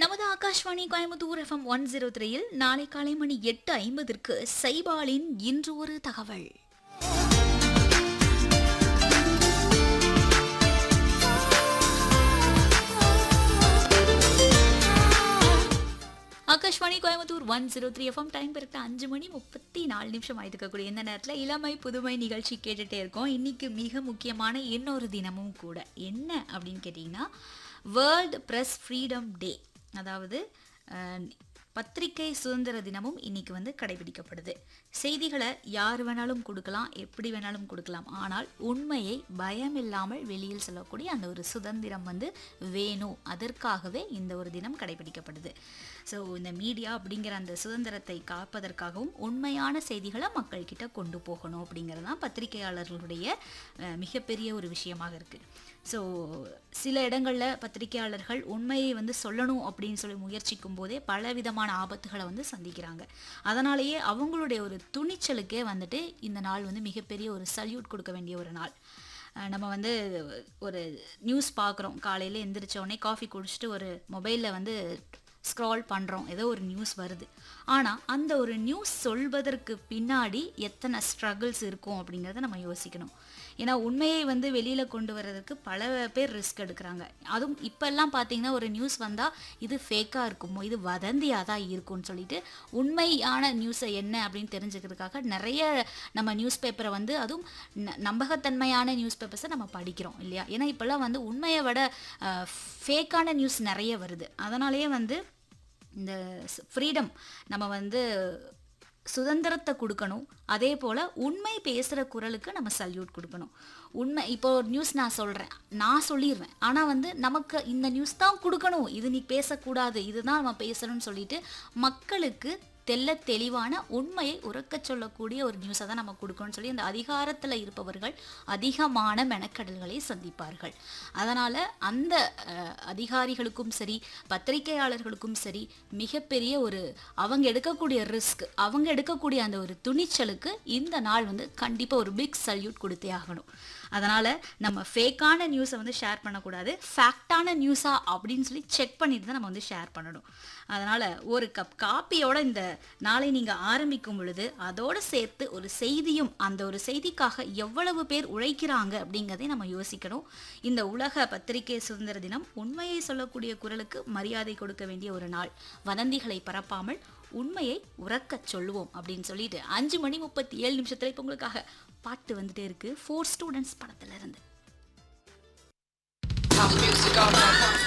நமது Akashvani Coimbatore FM one zero த்ரீயில் நாளை காலை மணி எட்டு ஐம்பதிற்கு சைபாலின் இன்று ஒரு தகவல் Akashvani Coimbatore one zero three FM time கரெக்டாக அஞ்சு மணி முப்பத்தி நாலு நிமிஷம் ஆயிருக்கக்கூடிய இந்த நேரத்தில் இளமை புதுமை நிகழ்ச்சி கேட்டுட்டே இருக்கோம் இன்னைக்கு மிக முக்கியமான இன்னொரு தினமும் கூட என்ன அப்படின்னு கேட்டிங்கன்னா வேர்ல்டு ப்ரெஸ் ஃப்ரீடம் டே அதாவது அஹ், பத்திரிகை சுதந்திர தினமும் இன்னைக்கு வந்து கடைபிடிக்கப்படுது செய்திகளை யார் வேணாலும் கொடுக்கலாம் எப்படி வேணாலும் கொடுக்கலாம் ஆனால் உண்மையை பயமில்லாமல் வெளியில் சொல்லக்கூடிய அந்த ஒரு சுதந்திரம் வந்து வேணும் அதற்காகவே இந்த ஒரு தினம் கடைபிடிக்கப்படுது ஸோ இந்த மீடியா அப்படிங்கிற அந்த சுதந்திரத்தை காப்பதற்காகவும் உண்மையான செய்திகளை மக்கள்கிட்ட கொண்டு போகணும் அப்படிங்கிறது தான் பத்திரிகையாளர்களுடைய அஹ், மிகப்பெரிய ஒரு விஷயமாக இருக்குது ஸோ சில இடங்களில் பத்திரிகையாளர்கள் உண்மையை வந்து சொல்லணும் அப்படின்னு சொல்லி முயற்சிக்கும் போதே பல விதமான ஆபத்துகளை வந்து சந்திக்கிறாங்க அதனாலேயே அவங்களுடைய ஒரு துணிச்சலுக்கே வந்துட்டு இந்த நாள் வந்து மிகப்பெரிய ஒரு சல்யூட் கொடுக்க வேண்டிய ஒரு நாள் அஹ் நம்ம வந்து ஒரு நியூஸ் பார்க்குறோம் காலையில் எந்திரிச்ச உடனே காஃபி குடிச்சிட்டு ஒரு மொபைலில் வந்து ஸ்க்ரால் பண்ணுறோம் ஏதோ ஒரு நியூஸ் வருது ஆனால் அந்த ஒரு நியூஸ் சொல்வதற்கு பின்னாடி எத்தனை ஸ்ட்ரகிள்ஸ் இருக்கும் அப்படிங்கிறத நம்ம யோசிக்கணும் ஏன்னா உண்மையை வந்து வெளியில் கொண்டு வர்றதுக்கு பல பேர் ரிஸ்க் எடுக்கிறாங்க அதுவும் இப்போல்லாம் பார்த்தீங்கன்னா ஒரு நியூஸ் வந்தால் இது ஃபேக்காக இருக்குமோ இது வதந்தியாக தான் இருக்கும்னு சொல்லிட்டு உண்மையான நியூஸை என்ன அப்படின்னு தெரிஞ்சுக்கிறதுக்காக நிறைய நம்ம நியூஸ் பேப்பரை வந்து அதுவும் ந- நம்பகத்தன்மையான நியூஸ் பேப்பர்ஸை நம்ம படிக்கிறோம் இல்லையா ஏன்னா இப்போல்லாம் வந்து உண்மையை விட ஃபேக்கான நியூஸ் நிறைய வருது அதனாலேயே வந்து இந்த ஃப்ரீடம் நம்ம வந்து சுதந்திரத்தை கொடுக்கணும் அதே போல் உண்மை பேசுகிற குரலுக்கு நம்ம சல்யூட் கொடுக்கணும் உண்மை இப்போ ஒரு நியூஸ் நான் சொல்கிறேன் நான் சொல்லிடுவேன் ஆனால் வந்து நமக்கு இந்த நியூஸ் தான் கொடுக்கணும் இது நீ பேசக்கூடாது இதுதான் நம்ம பேசணும்னு சொல்லிட்டு மக்களுக்கு தெள்ள தெளிவான உண்மையை உறக்கச் சொல்லக்கூடிய ஒரு நியூஸை தான் நம்ம கொடுக்கணும்னு சொல்லி அந்த அதிகாரத்தில் இருப்பவர்கள் அதிகமான மெனக்கடல்களை சந்திப்பார்கள் அதனால் அந்த அஹ், அதிகாரிகளுக்கும் சரி பத்திரிகையாளர்களுக்கும் சரி மிகப்பெரிய ஒரு அவங்க எடுக்கக்கூடிய ரிஸ்க் அவங்க எடுக்கக்கூடிய அந்த ஒரு துணிச்சலுக்கு இந்த நாள் வந்து கண்டிப்பாக ஒரு பிக் சல்யூட் கொடுத்தே ஆகணும் அதனால் நம்ம ஃபேக்கான நியூஸை வந்து ஷேர் பண்ணக்கூடாது ஃபேக்டான நியூஸா அப்படின்னு சொல்லி செக் பண்ணிட்டு தான் நம்ம வந்து ஷேர் பண்ணணும் அதனால் ஒரு கப் காப்பியோட இந்த நாளை நீங்கள் ஆரம்பிக்கும் பொழுது அதோடு சேர்த்து ஒரு செய்தியும் அந்த ஒரு செய்திக்காக எவ்வளவு பேர் உழைக்கிறாங்க அப்படிங்கிறதை நம்ம யோசிக்கணும் இந்த உலக பத்திரிகை சுதந்திர தினம் உண்மையை சொல்லக்கூடிய குரலுக்கு மரியாதை கொடுக்க வேண்டிய ஒரு நாள் வதந்திகளை பரப்பாமல் உண்மையை உறக்கச் சொல்லுவோம் அப்படின்னு சொல்லிட்டு அஞ்சு மணி முப்பத்தி ஏழு நிமிஷத்துல இப்போ உங்களுக்காக பாட்டு வந்துட்டே இருக்கு ஃபோர் ஸ்டூடெண்ட்ஸ் படத்துல இருந்து House music all night.